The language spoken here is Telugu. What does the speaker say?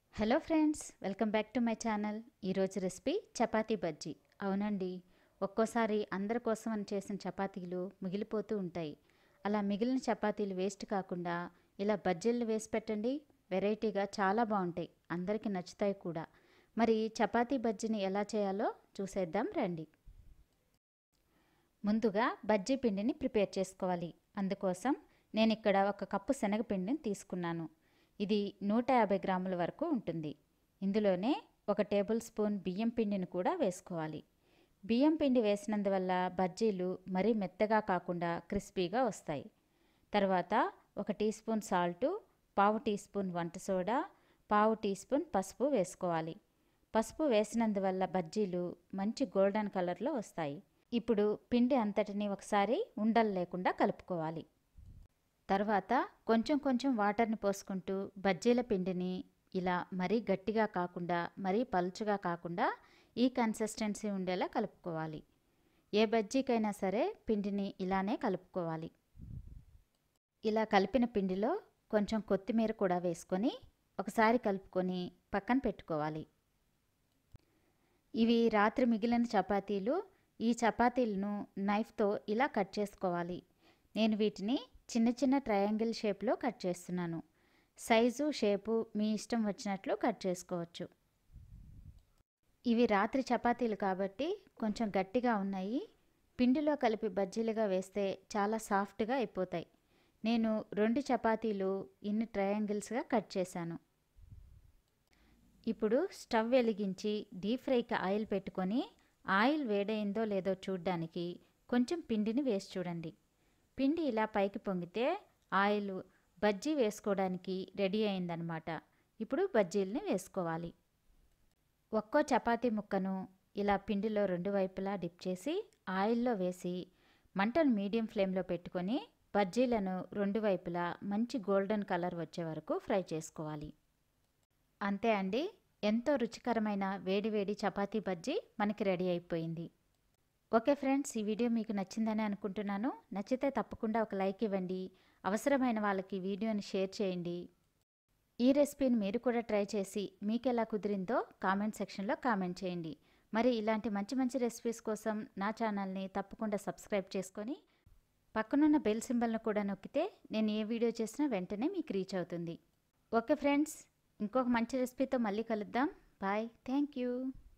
hello friends welcome back to my channel ఈరోజు రెసిపీ చపాతీ బజ్జీ అవునండి ఒక్కోసారి అందరి కోసం అని చేసిన చపాతీలు మిగిలిపోతూ ఉంటాయి అలా మిగిలిన చపాతీలు వేస్ట్ కాకుండా ఇలా బజ్జీలు వేసి పెట్టండి వెరైటీగా చాలా బాగుంటాయి అందరికీ నచ్చుతాయి కూడా మరి చపాతీ బజ్జీని ఎలా చేయాలో చూసేద్దాం రండి ముందుగా బజ్జీ పిండిని ప్రిపేర్ చేసుకోవాలి అందుకోసం నేను ఇక్కడ ఒక కప్పు శనగపిండిని తీసుకున్నాను ఇది నూట యాభై గ్రాముల వరకు ఉంటుంది ఇందులోనే ఒక టేబుల్ స్పూన్ బియ్యం పిండిని కూడా వేసుకోవాలి బియ్యం పిండి వేసినందువల్ల బజ్జీలు మరీ మెత్తగా కాకుండా క్రిస్పీగా వస్తాయి తర్వాత ఒక టీ స్పూన్ సాల్టు పావు టీ స్పూన్ వంట సోడా పావు టీ స్పూన్ పసుపు వేసుకోవాలి పసుపు వేసినందువల్ల బజ్జీలు మంచి గోల్డెన్ కలర్లో వస్తాయి ఇప్పుడు పిండి అంతటిని ఒకసారి ఉండలు లేకుండా కలుపుకోవాలి తర్వాత కొంచెం కొంచెం వాటర్ని పోసుకుంటూ బజ్జీల పిండిని ఇలా మరీ గట్టిగా కాకుండా మరీ పలుచగా కాకుండా ఈ కన్సిస్టెన్సీ ఉండేలా కలుపుకోవాలి ఏ బజ్జీకైనా సరే పిండిని ఇలానే కలుపుకోవాలి ఇలా కలిపిన పిండిలో కొంచెం కొత్తిమీర కూడా వేసుకొని ఒకసారి కలుపుకొని పక్కన పెట్టుకోవాలి ఇవి రాత్రి మిగిలిన చపాతీలు ఈ చపాతీలను నైఫ్తో ఇలా కట్ చేసుకోవాలి నేను వీటిని చిన్న చిన్న ట్రయాంగిల్ షేప్లో కట్ చేస్తున్నాను సైజు షేపు మీ ఇష్టం వచ్చినట్లు కట్ చేసుకోవచ్చు ఇవి రాత్రి చపాతీలు కాబట్టి కొంచెం గట్టిగా ఉన్నాయి పిండిలో కలిపి బజ్జీలుగా వేస్తే చాలా సాఫ్ట్గా అయిపోతాయి నేను రెండు చపాతీలు ఇన్ని ట్రయాంగిల్స్గా కట్ చేశాను ఇప్పుడు స్టవ్ వెలిగించి డీప్ ఫ్రైకి ఆయిల్ పెట్టుకొని ఆయిల్ వేడైందో లేదో చూడ్డానికి కొంచెం పిండిని వేసి చూడండి పిండి ఇలా పైకి పొంగితే ఆయిల్ బజ్జీ వేసుకోవడానికి రెడీ అయిందనమాట ఇప్పుడు బజ్జీలని వేసుకోవాలి ఒక్కో చపాతీ ముక్కను ఇలా పిండిలో రెండు వైపులా డిప్ చేసి ఆయిల్లో వేసి మంటను మీడియం ఫ్లేమ్లో పెట్టుకొని బజ్జీలను రెండు వైపులా మంచి గోల్డెన్ కలర్ వచ్చే వరకు ఫ్రై చేసుకోవాలి అంతే అండి ఎంతో రుచికరమైన వేడివేడి చపాతీ బజ్జీ మనకి రెడీ అయిపోయింది ఓకే ఫ్రెండ్స్ ఈ వీడియో మీకు నచ్చిందని అనుకుంటున్నాను నచ్చితే తప్పకుండా ఒక లైక్ ఇవ్వండి అవసరమైన వాళ్ళకి వీడియోని షేర్ చేయండి ఈ రెసిపీని మీరు కూడా ట్రై చేసి మీకు ఎలా కుదిరిందో కామెంట్ సెక్షన్లో కామెంట్ చేయండి మరి ఇలాంటి మంచి మంచి రెసిపీస్ కోసం నా ఛానల్ని తప్పకుండా సబ్స్క్రైబ్ చేసుకొని పక్కనున్న బెల్ సింబల్ను కూడా నొక్కితే నేను ఏ వీడియో చేసినా వెంటనే మీకు రీచ్ అవుతుంది ఓకే ఫ్రెండ్స్ ఇంకొక మంచి రెసిపీతో మళ్ళీ కలుద్దాం బాయ్ థ్యాంక్ యూ